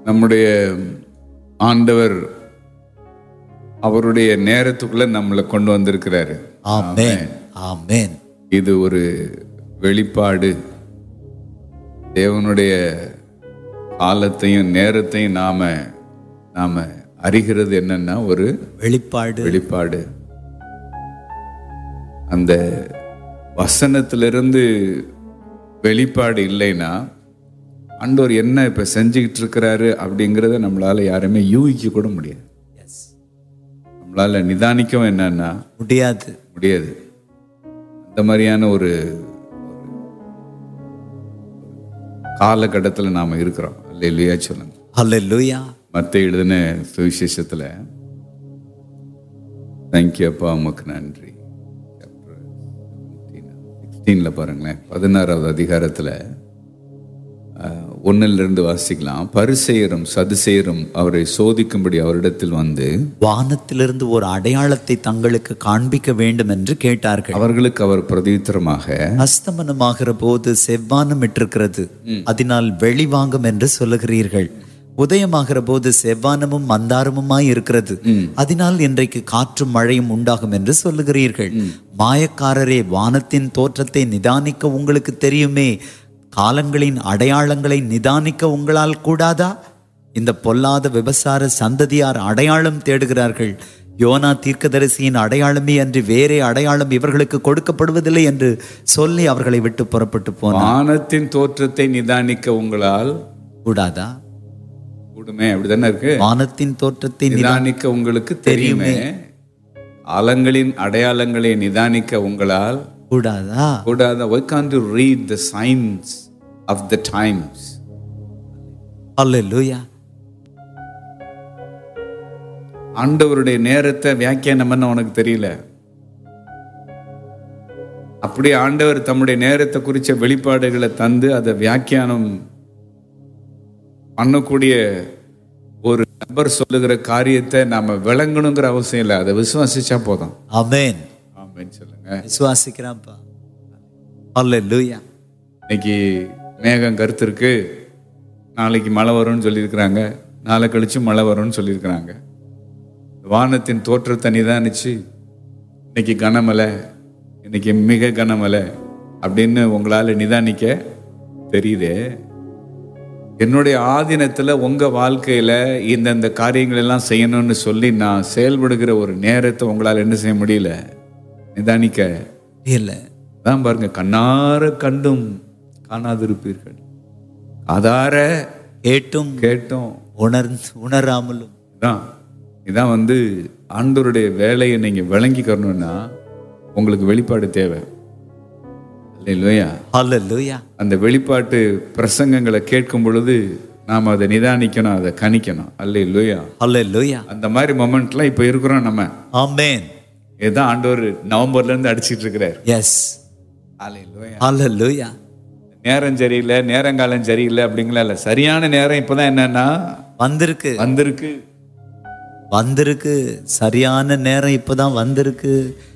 நம்முடைய ஆண்டவர் அவருடைய நேரத்துக்குள்ள நம்மளை கொண்டு வந்திருக்கிறாரு ஆமென் ஆமென் இது ஒரு வெளிப்பாடு தேவனுடைய காலத்தையும் நேரத்தையும் நாம நாம அறிகிறது என்னன்னா ஒரு வெளிப்பாடு வெளிப்பாடு அந்த வசனத்திலிருந்து வெளிப்பாடு இல்லைன்னா ஆண்டவர் என்ன இப்ப செஞ்சுக்கிட்டு இருக்கிறாரு அப்படிங்கிறத நம்மளால யாருமே யூகிக்க கூட முடியாது எஸ் நம்மளால நிதானிக்கவும் என்னன்னா முடியாது முடியாது அந்த மாதிரியான ஒரு காலகட்டத்தில் நாம் இருக்கிறோம் இல்லையா சொல்லுங்க ஹalleluya மற்ற எழுதின சுவிசேஷத்தில் தேங்க்யூ அப்பா உமக்கு நன்றி சிக்ஸ்டீனில் பாருங்களேன் பதினாறாவது அதிகாரத்தில் ஒன்னிலிருந்து வாசிக்கலாம் பரிசெயரும் சதுசெயரும் அவரை சோதிக்கும்படி அவரிடத்தில் வந்து வானத்திலிருந்து ஒரு அடையாளத்தை தங்களுக்கு காண்பிக்க வேண்டும் என்று கேட்டார்கள் அவர்களுக்கு அவர் பிரதியுத்தரமாக அஸ்தமனமாகிற போது செவ்வானம் இட்டிருக்கிறது அதனால் வெளிவாங்கும் என்று சொல்லுகிறீர்கள் உதயமாகிற போது செவ்வானமும் மந்தாரமுமாய் இருக்கிறது அதனால் இன்றைக்கு காற்றும் மழையும் உண்டாகும் என்று சொல்லுகிறீர்கள் மாயக்காரரே வானத்தின் தோற்றத்தை நிதானிக்க உங்களுக்கு தெரியுமே காலங்களின் அடையாளங்களை நிதானிக்க உங்களால் கூடாதா இந்த பொல்லாத விபசார சந்ததியார் அடையாளம் தேடுகிறார்கள் யோனா தீர்க்கதரிசியின் அடையாளமே அன்றி வேறே அடையாளம் இவர்களுக்கு கொடுக்கப்படுவதில்லை என்று சொல்லி அவர்களை விட்டு புறப்பட்டு போனார் வானத்தின் தோற்றத்தை நிதானிக்க உங்களால் கூடாதா கூடுமே அப்படிதானே இருக்கு வானத்தின் தோற்றத்தை நிதா- நிதானிக்க உங்களுக்கு தெரியுமே அலங்களின் அடையாளங்களை நிதானிக்க உங்களால் கூடாதா கூடாத why can't you read the signs of the times அல்லேலூயா ஆண்டவருடைய நேரத்தை வியாக்கியானம் பண்ண உனக்கு தெரியல அப்படியே ஆண்டவர் தம்முடைய நேரத்தை குறிச்ச வெளிப்பாடுகளை தந்து அதை வியாக்கியானம் பண்ணக்கூடிய ஒரு நபர் சொல்லுகிற காரியத்தை நாம விளங்கணுங்கிற அவசியம் இல்லை அதை விசுவாசிச்சா போதும் அமேன் ஆமென்னு சொல்லுங்க விசுவாசிக்கிறான்ப்பா அல்லேலூயா இன்னைக்கு மேகம் கருத்து இருக்கு நாளைக்கு மழை வரும்னு சொல்லியிருக்கிறாங்க நாளை கழிச்சு மழை வரும்னு சொல்லியிருக்கிறாங்க வானத்தின் தோற்றத்தை நிதானிச்சு இன்னைக்கு கனமழை இன்னைக்கு மிக கனமழை அப்படின்னு உங்களால நிதானிக்க தெரியுதே என்னுடைய ஆதீனத்துல உங்க வாழ்க்கையில இந்தந்த காரியங்கள் எல்லாம் செய்யணும்னு சொல்லி நான் செயல்படுகிற ஒரு நேரத்தை உங்களால என்ன செய்ய முடியல நிதானிக்க இல்ல அதான் பாருங்க கண்ணார கண்டும் காணாதிருப்பீர்கள் காதார கேட்டும் கேட்டோம் உணர்ந்து உணராமலும் இதான் இதான் வந்து ஆண்டவருடைய வேலையை நீங்க விளங்கிக்கணும்னா உங்களுக்கு வெளிப்பாடு தேவை இல்லையா அல்லேலூயா அந்த வெளிப்பாட்டு பிரசங்கங்களை கேட்கும் பொழுது நாம் அதை நிதானிக்கணும் அதை கணிக்கணும் அல்ல இல்லையா அல்லேலூயா அந்த மாதிரி மொமெண்ட்லாம் இப்போ இருக்கிறோம் நம்ம ஆமென் இதுதான் ஆண்டவர் நவம்பர்ல இருந்து அடிச்சிட்டு இருக்கிறார் எஸ் அல்ல இல்லையா அல்லேலூயா நேரம் சரியில்லை நேரங்காலம் சரியில்லை அப்படிங்களா இல்லை சரியான நேரம் இப்போதான் என்னன்னா வந்திருக்கு வந்திருக்கு வந்திருக்கு சரியான நேரம் இப்பதான் வந்திருக்கு